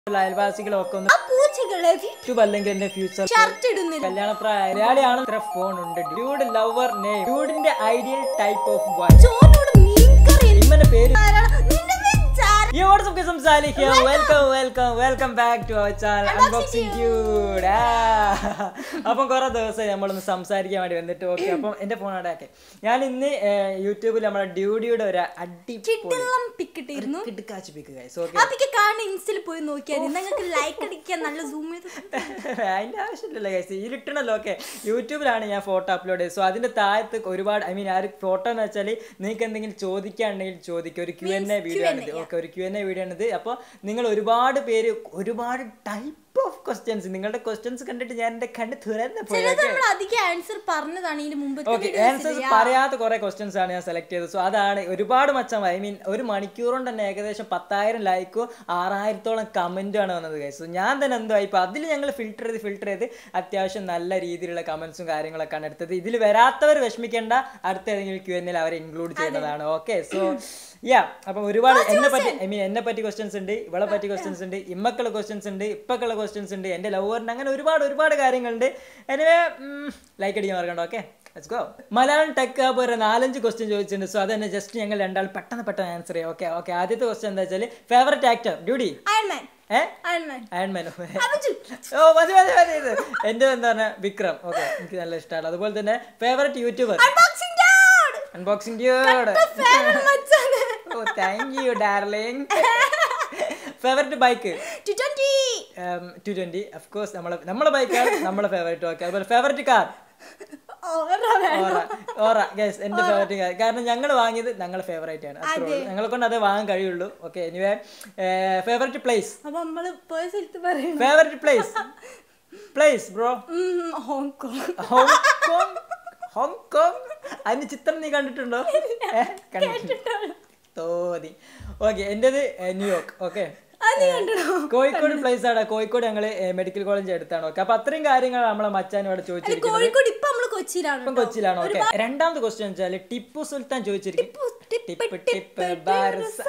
അയൽവാസികളും ഒക്കെ ഒന്ന് ആ പൂച്ചകളെ യൂട്യൂബ് അല്ലെങ്കിൽ എന്റെ ഫ്യൂച്ചർ ഷർട്ട് ഇടുന്നില്ല കല്യാണപ്രായ മലയാളിയാണ് ഇത്ര ഫോൺ ഉണ്ട് ഡ്യൂഡ് ലവർ നെയിം ഡ്യൂഡിന്റെ ഐഡിയൽ ടൈപ്പ് ഓഫ് ബോയ് ചോറിനോട് മീൻകറി ഇമ്മന്റെ പേര് ആരാണ്? നിന്റെ വിചാരം Yo, what's up, guys? I'm Salih here. Welcome, welcome, welcome back to our channel Unboxing Dude. അപ്പം കുറെ ദിവസം നമ്മളൊന്ന് സംസാരിക്കാൻ വേണ്ടി വന്നിട്ട് ഓക്കെ അപ്പം എന്റെ ഫോൺ അടയാക്കെ ഞാൻ ഇന്ന് യൂട്യൂബിൽ നമ്മുടെ ഡ്യൂഡിയുടെ ഒരു അടിപൊളി ചിട്ടിളം പിക്കിട്ടിരുന്നു കിടുക്കാച്ച് പിക്ക് ഗൈസ് ഓക്കെ ആ പിക്ക് കാണുന്ന ഇൻസ്റ്റയിൽ പോയി നോക്കിയാൽ മതി. നിങ്ങൾക്ക് ലൈക്ക് അടിക്കാൻ നല്ല സൂം ചെയ്ത് അതിന്റെ ആവശ്യമില്ലല്ലോ ഗൈസ് ഇതിലിട്ടണല്ലോ ഓക്കെ യൂട്യൂബിലാണ് ഞാൻ ഫോട്ടോ അപ്ലോഡ് ചെയ്തത് സോ അതിന്റെ താഴത്ത് ഒരുപാട് ഐ മീൻ ആ ഒരു ഫോട്ടോ എന്ന് വെച്ചാൽ നിങ്ങൾക്ക് എന്തെങ്കിലും ചോദിക്കാനുണ്ടെങ്കിൽ ചോദിക്കുക ഒരു ക്യു എൻ എ വീഡിയോ ആണിത് ഓക്കെ ഒരു ക്യു എൻ എ വീഡിയോ ആണിത് അപ്പോൾ നിങ്ങൾ ഒരുപാട് പേര് ഒരുപാട് ടൈപ്പ് ഓഫ് ക്വസ്റ്റ്യൻസ് നിങ്ങളുടെ ക്വസ്റ്റ്യൻസ് കണ്ടിട്ട് ഞാൻ എന്റെ കണ്ണ് തുറന്ന് പോയി ചിലത് നമ്മൾ അധികം ആൻസർ പറഞ്ഞതാണ് ഇതിന് മുമ്പ് ഓക്കെ ആൻസേഴ്സ് പറയാത്ത കുറെ ക്വസ്റ്റ്യൻസ് ആണ് ഞാൻ സെലക്ട് ചെയ്തത് സോ അതാണ് ഒരുപാട് മച്ചം ഐ മീൻ ഒരു മണിക്കൂർ കൊണ്ട് തന്നെ ഏകദേശം പത്തായിരം ലൈക്കും ആറായിരത്തോളം കമന്റും ആണ് വന്നത് guys. സോ ഞാൻ തന്നെ എന്തോ ഇപ്പൊ അതിൽ ഞങ്ങൾ ഫിൽറ്റർ ചെയ്ത് ഫിൽറ്റർ ചെയ്ത് അത്യാവശ്യം നല്ല രീതിയിലുള്ള കമന്റ്സും കാര്യങ്ങളൊക്കെ ആണ് എടുത്തത് ഇതിൽ വരാത്തവർ വിഷമിക്കേണ്ട അടുത്ത ഏതെങ്കിലും ക്യു എൻ അവരെ ഇൻക്ലൂഡ് ചെയ്യുന്നതാണ് ഓക്കെ സോ യാ അപ്പം ഒരുപാട് എന്നെ പറ്റി ഐ മീൻ എന്നെ പറ്റി ക്വസ്റ്റ്യൻസ് ഉണ്ട് ഇവളെ പറ്റി ക്വസ്റ്റ്യൻസ് ഉണ്ട് ഇമ്മക്കുള്ള ക്വസ്റ്റ്യൻസ് ഉണ്ട് ഇപ്പക്കുള്ള ക്വസ്റ്റ്യൻസ് ഉണ്ട് എൻ്റെ ലവറിന് അങ്ങനെ ഒരുപാട് ഒരുപാട് കാര്യങ്ങളുണ്ട് എനിവേ ലൈക്ക് അടിക്കാൻ മറക്കണ്ട okay let's go Malayalam tech hub ഒരു നാലഞ്ച് ക്വസ്റ്റ്യൻ ചോദിച്ചിട്ടുണ്ട് സോ അത് തന്നെ ജസ്റ്റ് ഞങ്ങൾ രണ്ടാൾ പെട്ടെന്ന് പെട്ടെന്ന് ആൻസർ ചെയ്യാം ഓക്കെ ഓക്കെ ആദ്യത്തെ ക്വസ്റ്റ്യൻ എന്താ വെച്ചാൽ ഫേവററ്റ് ആക്ടർ ഡ്യൂഡി അയൺമാൻ ഏ അയൺമാൻ അയൺമാൻ ഓ മതി മതി മതി ഇത് എൻ്റെ എന്താ പറഞ്ഞ വിക്രം ഓക്കെ എനിക്ക് നല്ല ഇഷ്ടമാണ് അതുപോലെ തന്നെ favourite YouTuber unboxing dad unboxing dude മച്ചാണ് ഓ thank you darling favourite bike 220 two twenty of course നമ്മളെ നമ്മളെ ബൈക്കാണ് നമ്മളെ ഫേവറേറ്റ് ഓക്കെ അതുപോലെ favourite car Aura Aura Aura guys എന്റെ ഫേവറേറ്റ് കാർ കാരണം ഞങ്ങൾ വാങ്ങിയത് ഞങ്ങളെ ഫേവറേറ്റ് ആണ് അത്രേ ഉള്ളൂ ഞങ്ങളെ കൊണ്ട് അതേ വാങ്ങാൻ കഴിയുള്ളൂ ഓക്കെ എനിവേ ഫേവററ്റ് പ്ലേസ് അപ്പൊ നമ്മള് പോയ സ്ഥലത്ത് പറയണം ഫേവററ്റ് പ്ലേസ് പ്ലേസ് ബ്രോ ഉം, ഹോങ്കോങ് ഹോങ്കോങ് ഹോങ്കോങ് അതിന്റെ ചിത്രം നീ കണ്ടിട്ടുണ്ടോ ഏ, കണ്ടിട്ടുണ്ട് തോന്നി ഓക്കെ എന്റേത് ന്യൂയോർക്ക് ഓക്കെ അത് നീ കണ്ടോ കോഴിക്കോട് പ്ലേസ് ആണ് കോഴിക്കോട് ഞങ്ങള് മെഡിക്കൽ കോളേജ് അടുത്താണ് ഓക്കെ അപ്പൊ അത്രയും കാര്യങ്ങൾ നമ്മളെ മച്ചാൻ ഇവിടെ ചോദിച്ചിരിക്കുന്നത് കോഴിക്കോട് ഇപ്പൊ നമ്മള് കൊച്ചിയിലാണ് ഇപ്പം കൊച്ചിയിലാണ് ഓക്കെ രണ്ടാമത്തെ ക്വസ്റ്റ്യൻ വെച്ചാല് ടിപ്പു സുൽത്താൻ ചോദിച്ചിരിക്കും ടിപ്പ് ടിപ്പ് ബാരസ്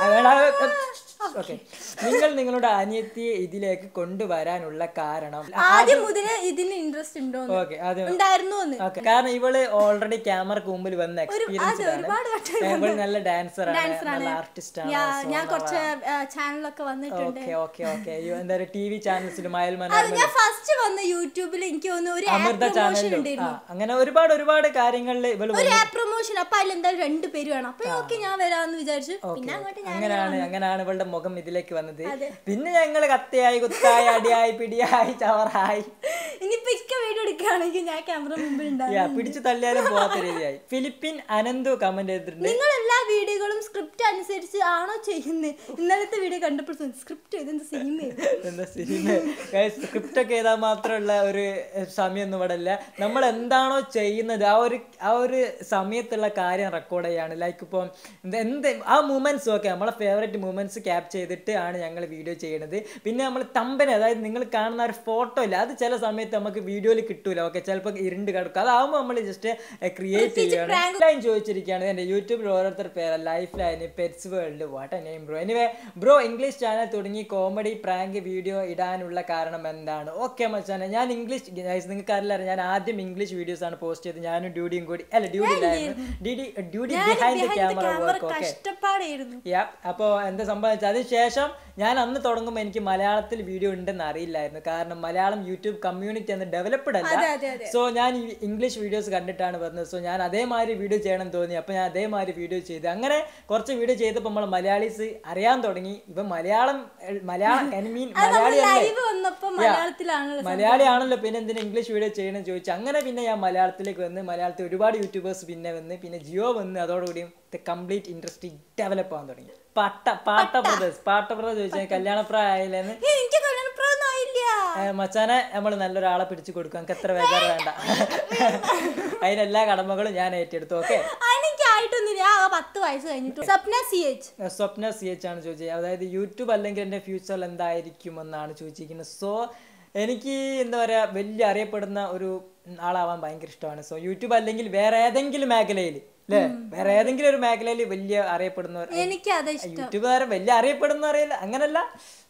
ഓക്കെ നിങ്ങൾ നിങ്ങളുടെ അനിയത്തിയെ ഇതിലേക്ക് കൊണ്ടുവരാനുള്ള കാരണം ആദ്യം മുതല് ഇതിന് ഇൻട്രസ്റ്റ് ഉണ്ടോ ഓക്കെ ആദ്യം ഉണ്ടായിരുന്നു എന്ന് ഓക്കെ കാരണം ഇവള് ഓൾറെഡി ക്യാമറക്ക് മുമ്പിൽ വന്ന എക്സ്പീരിയൻസ് ആണ് ഒരുപാട് വട്ടം ഇവള് നല്ല ഡാൻസർ ആണ് നല്ല ആർട്ടിസ്റ്റ് ആണ് ഞാ- ഞാൻ കുറച്ച് ചാനലൊക്കെ വന്നിട്ടുണ്ട് ഓക്കെ ഓക്കെ ഓക്കെ എന്താ പറയുക ടി വി ചാനൽസിലും അയൽ അത് മനോരമ ഞാൻ ഫസ്റ്റ് വന്ന യൂട്യൂബിൽ എനിക്ക് തോന്നുന്നു ഒരു ആപ്പ് അമൃത പ്രൊമോഷൻ ചാനലിലും ആ ഉണ്ടായിരുന്നു അങ്ങനെ ഒരുപാട് ഒരുപാട് കാര്യങ്ങളിൽ ഇവള് ഒരു ആപ്പ് പ്രൊമോഷൻ അപ്പൊ അതിൽ എന്തായാലും രണ്ട് പേര് വേണം അപ്പൊ ഓക്കെ ഞാൻ വരാന്ന് വിചാരിച്ചു പിന്നെ അങ്ങോട്ട് ഞാൻ അങ്ങനെയാണ് അങ്ങനെയാണ് ഇവളുടെ മുഖം ഇതിലേക്ക് വന്നത് പിന്നെ ഞങ്ങള് കത്തയായി കുത്തായി അടിയായി പിടിയായി ചവറായി ഇനിയിപ്പോ ഇക്ക വീഡിയോ എടുക്കുകയാണെങ്കിൽ ഞാൻ ക്യാമറ മുമ്പിൽ ഉണ്ടാവും യാ പിടിച്ചു തള്ളിയാലും പോവാത്ത രീതിയായി ഫിലിപ്പിൻ അനന്തു കമന്റ് ചെയ്തിട്ടുണ്ട് നിങ്ങൾ എല്ലാ വീഡിയോകളും സ്ക്രിപ്റ്റ് അനുസരിച്ച് ആണോ ചെയ്യുന്നത് ഇന്നലത്തെ വീഡിയോ കണ്ടപ്പോൾ സ്ക്രിപ്റ്റ് ചെയ്തെന്ത് സിനിമ എന്താ സിനിമ സ്ക്രിപ്റ്റ് ഒക്കെ എഴുതാൻ മാത്രമുള്ള ഒരു സമയമൊന്നും ഇവിടെ ഇല്ല നമ്മൾ എന്താണോ ചെയ്യുന്നത് ആ ഒരു ആ ഒരു സമയത്തുള്ള കാര്യം റെക്കോർഡ് ചെയ്യാണ് ലൈക്ക് ഇപ്പോൾ എന്ത് എന്ത് ആ മൂമെന്റ്സ് ഒക്കെ നമ്മളെ ഫേവറേറ്റ് മൂമെന്റ്സ് ക്യാപ്ചർ ചെയ്തിട്ട് ആണ് ഞങ്ങൾ വീഡിയോ ചെയ്യണത് പിന്നെ നമ്മൾ തമ്പന അതായത് നിങ്ങൾ കാണുന്ന ഒരു ഫോട്ടോ ഇല്ല അത് ചില സമയത്ത് നമുക്ക് വീഡിയോയിൽ കിട്ടൂല ഓക്കെ ചിലപ്പോൾ ഇരുണ്ട് കിടക്കും അതാവുമ്പോൾ നമ്മൾ ജസ്റ്റ് ക്രിയേറ്റ് ചെയ്യുകയാണ് ലൈൻ ചോദിച്ചിരിക്കുകയാണ് എൻ്റെ യൂട്യൂബിൽ ഓരോരുത്തർ പേര് life line pets world what name bro anyway bro English channel തുടങ്ങി കോമഡി പ്രാങ്ക് വീഡിയോ ഇടാനുള്ള കാരണം എന്താണ് ഓക്കെ മച്ചാനെ ഞാൻ ഇംഗ്ലീഷ് നിങ്ങൾക്ക് അറിയില്ല ഞാൻ ആദ്യം ഇംഗ്ലീഷ് വീഡിയോസ് ആണ് പോസ്റ്റ് ചെയ്തത് ഞാനും ഡ്യൂഡിയും കൂടി അല്ല ഡ്യൂഡി ഇല്ലായിരുന്നു ഡ്യൂഡി ഡ്യൂഡി behind the camera camera work okay കഷ്ടപ്പാടായിരുന്നു യാ അപ്പോൾ എന്താ സംഭവിച്ചത് അതിനുശേഷം ഞാൻ അന്ന് തുടങ്ങുമ്പോൾ എനിക്ക് മലയാളത്തിൽ വീഡിയോ ഉണ്ടെന്ന് അറിയില്ലായിരുന്നു കാരണം മലയാളം യൂട്യൂബ് കമ്മ്യൂണിറ്റി അന്ന് ഡെവലപ്ഡ് അതെ, അല്ല അതെ, അതെ. സോ ഞാൻ ഈ ഇംഗ്ലീഷ് വീഡിയോസ് കണ്ടിട്ടാണ് വരുന്നത് സോ ഞാൻ അതേമാതിരി വീഡിയോ ചെയ്യണം എന്ന് തോന്നി അപ്പോൾ ഞാൻ അതേമാതിരി വീഡിയോ ചെയ്തു അങ്ങനെ കുറച്ച് വീഡിയോ ചെയ്തപ്പോൾ നമ്മൾ മലയാളീസ് അറിയാൻ തുടങ്ങി ഇവ മലയാളം എ- മലയാളം ഐ മീൻ മലയാളി അല്ലേ ലൈവ് വന്നപ്പോ മലയാളത്തിലാണല്ലോ മലയാളിയാണല്ലോ പിന്നെ എന്തിനാ ഇംഗ്ലീഷ് വീഡിയോ ചെയ്യണമെന്ന് ചോദിച്ചു അങ്ങനെ പിന്നെ ഞാൻ മലയാളത്തിലേക്ക് വന്ന് മലയാളത്തിൽ ഒരുപാട് യൂട്യൂബേഴ്സ് പിന്നെ വന്ന് പിന്നെ ജിയോ വന്ന് അതോടുകൂടി കംപ്ലീറ്റ് ഇൻട്രസ്റ്റ് ഡെവലപ്പ് ആവാൻ തുടങ്ങി പട്ട പാട്ട ബ്രദേഴ്സ് പാട്ട ബ്രദേഴ്സ് ചോദിച്ചാൽ കല്യാണപ്രായാലെന്ന് ഏയ്, എനിക്ക് കല്യാണപ്രായൊന്നും ആയില്ല മച്ചാനെ നമ്മൾ നല്ലൊരാളെ പിടിച്ചു കൊടുക്കും നമുക്ക് എത്ര ബേജാറ് വേണ്ട അതിനെല്ലാ കടമകളും ഞാൻ ഏറ്റെടുത്തു ഓക്കെ എനിക്ക് ആയിട്ടൊന്നും ഞാൻ ആ പത്ത് വയസ്സ് കഴിഞ്ഞിട്ട് Swapna C H Swapna C H ആണ് ചോദിച്ചത് അതായത് യൂട്യൂബ് അല്ലെങ്കിൽ എൻ്റെ ഫ്യൂച്ചറിൽ എന്തായിരിക്കുമെന്നാണ് ചോദിച്ചിരിക്കുന്നത് സോ എനിക്ക് എന്താ പറയുക വലിയ അറിയപ്പെടുന്ന ഒരു ആളാവാൻ ഭയങ്കര ഇഷ്ടമാണ് സോ യൂട്യൂബ് അല്ലെങ്കിൽ വേറെ ഏതെങ്കിലും മേഖലയിൽ അല്ലേ വേറെ ഏതെങ്കിലും ഒരു മേഖലയിൽ വലിയ അറിയപ്പെടുന്ന എനിക്ക് അതാ ഇഷ്ടം യൂട്യൂബുകാരൻ വലിയ അറിയപ്പെടുന്ന അറിയില്ല അങ്ങനല്ല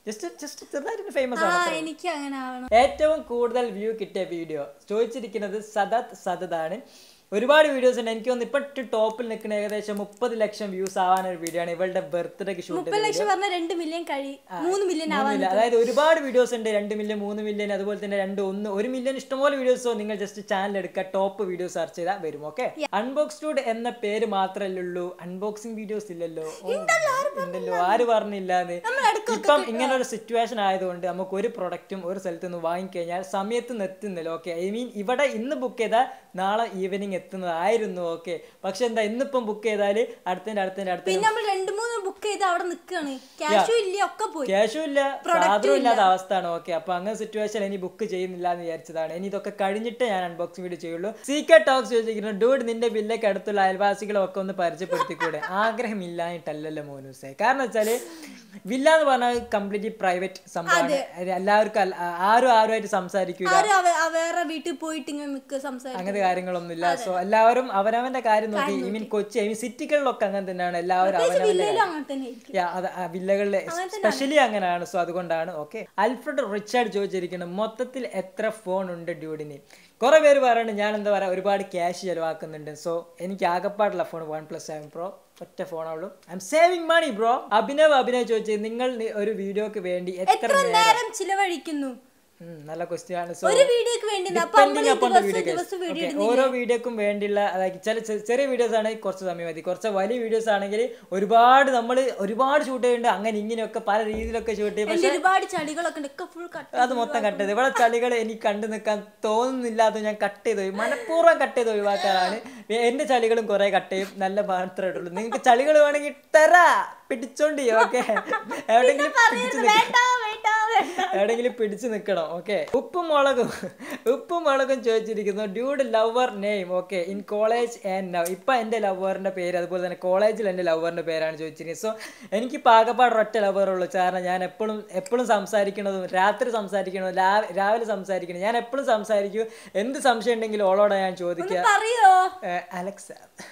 ജസ്റ്റ് ജസ്റ്റ് ചെറുതായിട്ട് ഫേമസ് ആ ആണ് എനിക്ക് അങ്ങനെ ആവണം ഏറ്റവും കൂടുതൽ വ്യൂ കിട്ടിയ വീഡിയോ ചോദിച്ചിരിക്കുന്നത് സദത് സദതാണ് ഒരുപാട് വീഡിയോസ് ഉണ്ട് എനിക്ക് തോന്നുന്നു ഇപ്പൊ ടോപ്പിൽ നിൽക്കുന്ന ഏകദേശം മുപ്പത് ലക്ഷം വ്യൂസ് ആവാൻ ഒരു വീഡിയോ ആണ് ഇവളുടെ ബർത്ത്ഡേക്ക് ഷൂട്ട് മുപ്പത് ലക്ഷം പറഞ്ഞ രണ്ട് മില്യൺ കഴി മൂന്ന് മില്യൺ ആവാൻ മൂന്നില്ല അതായത് ഒരുപാട് വീഡിയോസ് ഉണ്ട് രണ്ട് മില്യൺ മൂന്ന് മില്യൺ അതുപോലെ തന്നെ രണ്ട് ഒന്ന് ഒരു മില്യൺ ഇഷ്ടംപോലെ വീഡിയോസോ നിങ്ങൾ ജസ്റ്റ് ചാനൽ എടുക്കുക ടോപ്പ് വീഡിയോ സെർച്ച് ചെയ്താൽ വരും ഓക്കെ അൺബോക്സ്ഡ് എന്ന പേര് മാത്രമല്ലേ ഉള്ളൂ അൺബോക്സിംഗ് വീഡിയോസ് ഇല്ലല്ലോ ഓ, ഉണ്ടല്ലോ ആര് പറഞ്ഞില്ലാന്ന് ഇപ്പം ഇങ്ങനെ ഒരു സിറ്റുവേഷൻ ആയതുകൊണ്ട് നമുക്ക് ഒരു പ്രൊഡക്റ്റും ഒരു സ്ഥലത്ത് നിന്ന് വാങ്ങിക്കഴിഞ്ഞാൽ സമയത്ത് എത്തുന്നില്ല ഓക്കെ ഐ മീൻ ഇവിടെ ഇന്ന് ബുക്ക് ചെയ്താൽ നാളെ ഈവനിങ് എത്തുന്നതായിരുന്നു ഓക്കെ പക്ഷെ എന്താ ഇന്നിപ്പം ബുക്ക് ചെയ്താൽ അടുത്തതിന്റെ അടുത്തതിന്റെ അടുത്ത പിന്നെ നമ്മൾ രണ്ട് മൂന്ന് ബുക്ക് ചെയ്ത് അവിടെ നിക്കാണ് ക്യാഷും ഇല്ല ഒക്കെ പോയി ക്യാഷും ഇല്ല സാധനവും ഇല്ലാത്ത അവസ്ഥയാണ് ഓക്കെ അപ്പൊ അങ്ങനെ സിറ്റുവേഷൻ ഇനി ബുക്ക് ചെയ്യുന്നില്ല എന്ന് വിചാരിച്ചതാണ് ഇനി ഇതൊക്കെ കഴിഞ്ഞിട്ട് ഞാൻ അൺബോക്സിംഗ് വീഡിയോ ചെയ്യുള്ളൂ സീക്രട്ട് ടോക്സ് ചോദിച്ചിരിക്കുന്നു ഡൂഡ് നിന്റെ വില്ലയ്ക്ക് അടുത്തുള്ള അയൽവാസികളെ ഒക്കെ ഒന്ന് പരിചയപ്പെടുത്തിക്കൂടെ ആഗ്രഹമില്ലായിട്ടല്ലല്ലോ മോനൂസെ കാരണം വെച്ചാല് വില്ല എന്ന് പറഞ്ഞാൽ കംപ്ലീറ്റ്ലി പ്രൈവറ്റ് സംഭവമാണ് എല്ലാവർക്കും അല്ല- ആരും ആരുമായിട്ട് സംസാരിക്കൂല ആരും അവ- അവ വേറെ വീട്ടിൽ പോയിട്ട് ഇങ്ങനെ നിൽക്കുക സംസാരിക്കും അങ്ങനത്തെ കാര്യങ്ങളൊന്നുമില്ല സോ എല്ലാവരും അവനവന്റെ കാര്യം നോക്കി I mean Kochi I mean സിറ്റികളിലൊക്കെ അങ്ങനെ തന്നെയാണ് എല്ലാവരും അവനവന്റെ വില്ലയിലും അങ്ങനെ തന്നെ ആയിരിക്കും യാ, അത് ആ വില്ലകളിലെ സ്പെഷ്യലി അങ്ങനെയാണ് സോ അതുകൊണ്ടാണ് ഓക്കെ അൽഫ്രഡ് റിച്ചാർഡ് ചോദിച്ചിരിക്കുന്നത് മൊത്തത്തിൽ എത്ര ഫോൺ ഉണ്ട് ഡ്യൂഡിന് കുറെ പേര് പറയുന്നുണ്ട് ഞാൻ എന്താ പറയാ ഒരുപാട് ക്യാഷ് ചെലവാക്കുന്നുണ്ട് സോ എനിക്ക് ആകപ്പാടുള്ള phone OnePlus seven pro ഒറ്റ ഫോണുള്ളൂ I M saving money bro Abhinav Abhinav ചോദിച്ചത് നിങ്ങൾ നി- ഒരു വീഡിയോക്ക് വേണ്ടി എത്ര എത്ര നേരം ചിലവഴിക്കുന്നു ഉം, നല്ല ക്വസ്റ്റ്യൻ ആണ് സോ ഒരു വീഡിയോക്ക് വേണ്ടി അപ്പൊ Depending നമ്മള് upon the ദിവസം video guys. ദിവസം വീഡിയോ Okay, ഓരോ വീഡിയോക്കും വേണ്ടിയുള്ള അതായത് ചില ചെ- ചെറിയ വീഡിയോസ് ആണെങ്കിൽ കുറച്ച് സമയം മതി കുറച്ച് വലിയ വീഡിയോസ് ആണെങ്കിൽ ഒരുപാട് നമ്മൾ ഒരുപാട് ഷൂട്ട് ചെയ്യുന്നുണ്ട് അങ്ങനെ ഇങ്ങനെയൊക്കെ പല രീതിയിലൊക്കെ ഷൂട്ട് ചെയ്യും എന്റെ ഒരുപാട് ചളികളൊക്കെ ഉണ്ട് ഒക്കെ ഫുൾ കട്ട് അത് മൊത്തം കട്ട് ചെയ്ത് ഇവിടെ ചളികൾ എനിക്ക് കണ്ടു നിൽക്കാൻ തോന്നുന്നില്ലാതെ ഞാൻ കട്ട് ചെയ്ത് പോയി മനഃപൂർവ്വം കട്ട് ചെയ്ത് ഒഴിവാക്കാനാണ് എന്റെ ചളികളും കുറെ കട്ട് ചെയ്യും നല്ല മാത്രമേ ഇട്ടുള്ളൂ നിങ്ങൾക്ക് ചളികൾ വേണമെങ്കിൽ തരാ പിടിച്ചോണ്ടി ഓക്കെ എവിടെയെങ്കിലും പിടിച്ച് നിൽക്കണം വേണ്ട വേണ്ട വേണ്ട എവിടെയെങ്കിലും പിടിച്ചു നിൽക്കണം ഓക്കെ ഉപ്പും മുളകും ഉപ്പും മുളകും ചോദിച്ചിരിക്കുന്നു dude lover name okay in college and now ഇപ്പൊ എന്റെ ലവറിന്റെ പേര് അതുപോലെ തന്നെ കോളേജിൽ എന്റെ ലവറിന്റെ പേരാണ് ചോദിച്ചിരിക്കുന്നത് സോ എനിക്ക് പാകപ്പാട് ഒറ്റ ലവർ ഉള്ളൂ കാരണം ഞാൻ എപ്പോഴും എപ്പോഴും സംസാരിക്കണതും രാത്രി സംസാരിക്കണതും രാ- രാവിലെ സംസാരിക്കണം ഞാൻ എപ്പോഴും സംസാരിക്കും എന്ത് സംശയം ഉണ്ടെങ്കിലും ഓളോടെ ഞാൻ ചോദിക്കുക പറയോ ഏഹ്, അലക്സ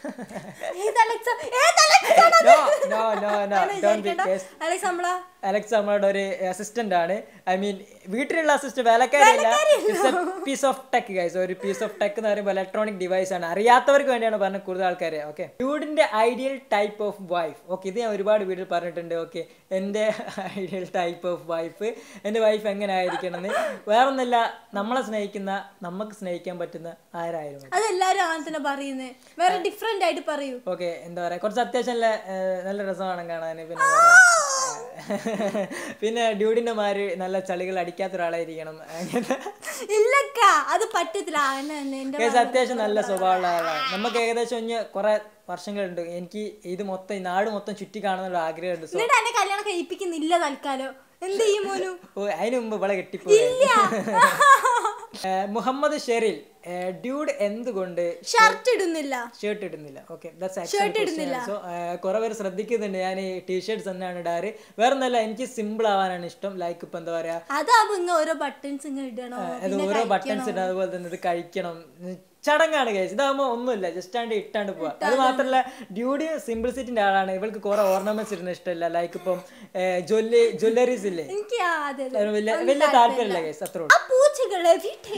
ഏത് അലക്സ ഏത് Alexa no no no no don't be case Alexa നമ്മളാ അലക്സ് നമ്മളുടെ ഒരു അസിസ്റ്റന്റ് ആണ് ഐ മീൻ വീട്ടിലുള്ള അസിസ്റ്റന്റ് വേലക്കാരിയല്ല പീസ് ഓഫ് ടെക് ഗൈസ് ഒരു പീസ് ഓഫ് ടെക് എന്ന് പറയുമ്പോൾ ഇലക്ട്രോണിക് ഡിവൈസ് ആണ് അറിയാത്തവർക്ക് വേണ്ടിയാണ് പറഞ്ഞത് കൂടുതൽ ആൾക്കാരെ ഓക്കെ ഡ്യൂഡിന്റെ ideal type of wife okay ഇത് ഞാൻ ഒരുപാട് വീഡിയോ പറഞ്ഞിട്ടുണ്ട് ഓക്കെ എൻ്റെ ഐഡിയൽ ടൈപ്പ് ഓഫ് വൈഫ് എൻ്റെ വൈഫ് എങ്ങനെ ആയിരിക്കണം എന്ന് വേറൊന്നല്ല നമ്മളെ സ്നേഹിക്കുന്ന നമുക്ക് സ്നേഹിക്കാൻ പറ്റുന്ന ആരായാലും മതി. അതെല്ലാരും അങ്ങനെ തന്നെ പറയുന്നേ വേറെ ഡിഫറെന്റ് ആയിട്ട് പറയൂ ഓക്കെ എന്താ പറയാ കുറച്ച് അത്യാവശ്യം നല്ല ഏഹ്, നല്ല രസമാണ് കാണാൻ പിന്നെ എന്താ പറയാ, ഏഹ്, പിന്നെ ഡ്യൂഡിന്റെ മാര് നല്ല ചളികൾ അടിക്കാത്ത ഒരാളായിരിക്കണം അങ്ങനെ ഇല്ലക്ക അത് പറ്റത്തില്ല ആ, എന്നെ തന്നെ എന്റെ കേസ് അത്യാവശ്യം നല്ല സ്വഭാവമുള്ള ആളാണ് നമുക്ക് ഏകദേശം ഇനി കുറെ വർഷങ്ങളുണ്ട് എനിക്ക് ഇത് മൊത്തം ഈ നാട് മൊത്തം ചുറ്റി കാണുന്നുള്ള ആഗ്രഹമുണ്ട് സോ എന്നിട്ട് എന്നെ കല്യാണം കഴിപ്പിക്കുന്നില്ല തൽക്കാലം എന്ത് ചെയ്യും മോനു ഓ അതിന് മുമ്പ് ഇവിടെ കെട്ടിപ്പോയി മുഹമ്മദ് ഷെറിൽ ഡ്യൂഡ് എന്തുകൊണ്ട് ഷർട്ട് ഇടുന്നില്ല ഷർട്ട് ഇടുന്നില്ല ഓക്കെ സോ കുറെ പേര് ശ്രദ്ധിക്കുന്നുണ്ട് ഞാൻ ഈ ടീഷർട്ട്സ് തന്നെയാണ് ഇടാറ് വേറെ ഒന്നല്ല എനിക്ക് സിമ്പിൾ ആവാനാണ് ഇഷ്ടം ലൈക്ക് ഇപ്പൊ എന്താ പറയാ അതാവുമ്പോ ഇങ്ങ ഓരോ ബട്ടൺസ് ഇങ്ങ ഇടണോ അത് ഓരോ ബട്ടൺസ് ഇടും അതുപോലെ തന്നെ ഇത് കഴിക്കണം ഉം, ചടങ്ങാണ് കേസ് ഇതാകുമ്പോ ഒന്നുമില്ല ജസ്റ്റ് ആണ്ട് ഇട്ടാണ്ട് പോവാ അത് മാത്രല്ല ഡ്യൂഡി സിംപ്ലിസിറ്റിന്റെ ആളാണ് ഇവൾക്ക് കുറെ ഓർണമെന്റ്സ് ഇടുന്ന ഇഷ്ടമല്ല ലൈക്ക് ഇപ്പം ജ്വല്ലറി ജ്വല്ലറീസ് ഇല്ലേ എനിക്ക് ആ അതെ അതെ. അത് വലിയ വലിയ താല്പര്യമില്ല കേസ് അത്രേ ഉള്ളൂ ആ പൂച്ചകളെ വീട്ടേ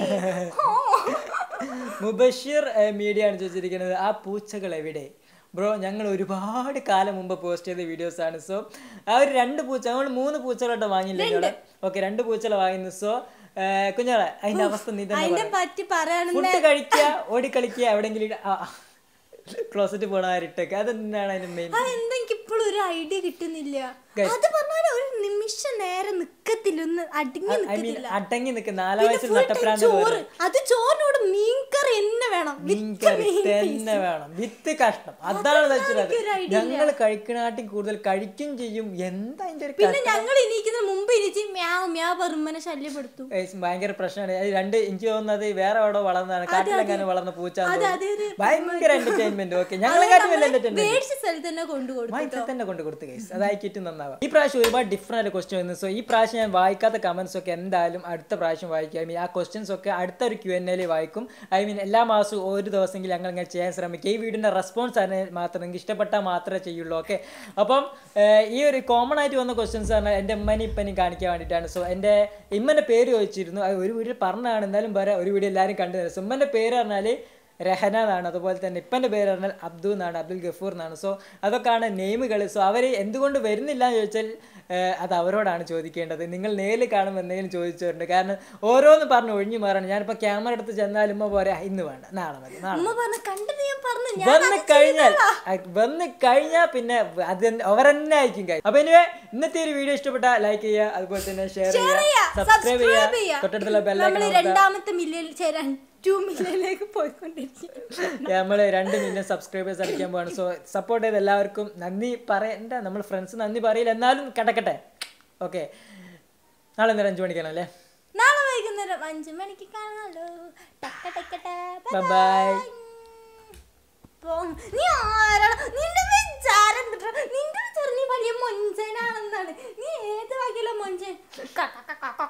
മുബഷീർ മീഡിയ ആണ് ചോദിച്ചിരിക്കുന്നത് ആ പൂച്ചകൾ എവിടെ ബ്രോ ഞങ്ങൾ ഒരുപാട് കാലം മുമ്പ് പോസ്റ്റ് ചെയ്ത വീഡിയോസ് ആണ് സോ ആ ഒരു രണ്ട് പൂച്ച നമ്മൾ മൂന്ന് പൂച്ചകളോട്ട് വാങ്ങിയില്ലേ ഓക്കെ രണ്ട് പൂച്ചകളെ വാങ്ങുന്നു സോ കുഞ്ഞോളെ അതിന്റെ അവസ്ഥ നീ തന്നെ അതിനെ പറ്റി പറയാണെന്ന് ഫുഡ് കഴിക്കുക ഓടിക്കളിക്കുക എവിടെയെങ്കിലും ക്ലോസറ്റ് പോണാരിട്ടൊക്കെ അതെന്താണ് അതിന്റെ മെയിൻ അതെന്താ എനിക്ക് ഇപ്പോഴും ഒരു ഐഡിയ കിട്ടുന്നില്ല അത് പറഞ്ഞാൽ ഒരു നിമിഷം നേരെ നിക്കത്തില്ല ഒന്ന് അടിങ്ങി ഐ മീൻ നിക്കത്തില്ല അടങ്ങി നിൽക്കുന്ന നാലാം പിന്നെ വയസ്സിൽ full time നട്ടപ്രാന്ത് ചോറ് അത് ചോറിനോട് മീൻകറി എന്നെ വേണം with മീൻകറി meat piece. തന്നെ വേണം വിത്ത് കഷ്ണം അതാണ് വെച്ചത് എനിക്കൊരു idea ഞങ്ങൾ കഴിക്കണാട്ടി കൂടുതൽ കഴിക്കും ചെയ്യും എന്താ അതിന്റെ ഒരു പിന്നെ ഞങ്ങൾ ഇനിക്കുന്ന മുമ്പ് ഇനിച്ച് മ്യാവ് മ്യാവ് പെറുമ്പനെ ശല്യപ്പെടുത്തു ഏയ് ഭയങ്കര പ്രശ്നമാണ് അത് രണ്ട് എനിക്ക് തോന്നുന്നത് വേറെ എവിടെ വളർന്നതാണ് കാട്ടിലെങ്ങാനും വളർന്ന പൂച്ച അത് അതൊരു ഭയങ്കര എന്റർടൈൻമെന്റ് ഓക്കെ ഞങ്ങളെക്കാട്ടും വലിയ എന്റർടൈൻമെന്റ് മേടിച്ച സ്ഥലത്ത് തന്നെ കൊണ്ടുകൊടുത്തു മൈൻഡ് തന്നെ കൊണ്ട് കൊടുത്തു കേസ് അതായിട്ട് നന്നാവാം ഈ പ്രാവശ്യം ഒരുപാട് ഡിഫറെന്റ് ആയിട്ട് ക്വസ്റ്റ്യൻ വന്നു സോ ഈ പ്രാവശ്യം ഞാൻ വായിക്കാത്ത കമന്റ്സ് ഒക്കെ എന്തായാലും അടുത്ത പ്രാവശ്യം വായിക്കും ഐ മീൻ ആ ക്വസ്റ്റ്യൻസ് ഒക്കെ അടുത്ത ഒരു ക്യു എൻ എയിൽ വായിക്കും ഐ മീൻ എല്ലാ മാസവും ക്ലാസ് ഒരു ദിവസമെങ്കിലും ഞങ്ങൾ ഇങ്ങനെ ചെയ്യാൻ ശ്രമിക്കുക ഈ വീടിൻ്റെ റെസ്പോൺസ് ആണ് മാത്രം നിങ്ങൾക്ക് ഇഷ്ടപ്പെട്ടാൽ മാത്രമേ ചെയ്യുള്ളൂ ഓക്കെ അപ്പം ഏഹ്, ഈ ഒരു കോമൺ ആയിട്ട് വന്ന ക്വസ്റ്റ്യൻസ് പറഞ്ഞാൽ എൻ്റെ ഉമ്മനെ ഇപ്പനെയും കാണിക്കാൻ വേണ്ടിയിട്ടാണ് സോ എൻ്റെ ഇമ്മൻ്റെ പേര് ചോദിച്ചിരുന്നു അത് ഒരു വീഡിയോ പറഞ്ഞതാണ് എന്തായാലും പറയാം ഒരു വീഡിയോ എല്ലാവരും കണ്ടു തരും സോ ഉമ്മൻ്റെ പേര് പറഞ്ഞാൽ രഹന എന്നാണ് അതുപോലെ തന്നെ ഇപ്പൻ്റെ പേര് പറഞ്ഞാൽ അബ്ദു എന്നാണ് അബ്ദുൽ ഗഫൂർ എന്നാണ് സോ അതൊക്കെയാണ് നെയിമുകൾ സോ അവർ എന്തുകൊണ്ട് വരുന്നില്ല എന്ന് ചോദിച്ചാൽ ഏഹ്, അത് അവരോടാണ് ചോദിക്കേണ്ടത് നിങ്ങൾ നേരിൽ കാണുമ്പോൾ എന്തെങ്കിലും ചോദിച്ചിട്ടുണ്ട് കാരണം ഓരോന്ന് പറഞ്ഞ് ഒഴിഞ്ഞു മാറണം ഞാനിപ്പോൾ ക്യാമറ എടുത്ത് ചെന്നാലും ഉമ്മ പോരാ ഇന്ന് വേണ്ട നാളെ മതി നാളെ അമ്മ പറഞ്ഞ കണ്ടിട്ട് ഞാൻ പറഞ്ഞു ഞാൻ വന്ന് കഴിഞ്ഞാൽ അ- വന്ന് കഴിഞ്ഞാൽ പിന്നെ അത് അവരെന്നെ ആയിരിക്കും കാര്യം അപ്പൊ ഇനി ഇന്നത്തെ ഒരു വീഡിയോ ഇഷ്ടപ്പെട്ട ലൈക്ക് ചെയ്യുക അതുപോലെ തന്നെ ഷെയർ ചെയ്യുക സബ്സ്ക്രൈബ് ചെയ്യുക തൊട്ടടുത്തുള്ള നമ്മൾ ബെല്ലൈക്കൺ രണ്ടാമത്തെ മില്യൺ ചേരാൻ ടു മില്യണിലേക്ക് പോയിക്കൊണ്ടിരിക്കും നമ്മൾ രണ്ട് മില്യൺ സബ്സ്ക്രൈബേഴ്സ് അടിക്കാൻ പോവാണ് സോ സപ്പോർട്ട് ചെയ്ത എല്ലാവർക്കും നന്ദി പറയണ്ട നമ്മൾ ഫ്രണ്ട്സ് നന്ദി പറയില്ല എന്നാലും കിടക്കട്ടെ ഓക്കെ നാളെ നേരം അഞ്ചു മണിക്കാണ് അല്ലേ നാളെ വൈകുന്നേരം അഞ്ചു മണിക്ക് കാണാലോ ടക്ക ടക്കട്ടെ ബൈ ബൈ പോം. നീ ആരാണ് നിന്റെ വിചാരം എന്തിട്ടാ? നിന്റെ വിചാരം നീ വലിയ മൊഞ്ചനാണെന്നാണ് നീ ഏത് വകയിലെ മൊഞ്ചൻ ക, ക, ക, ക, ക,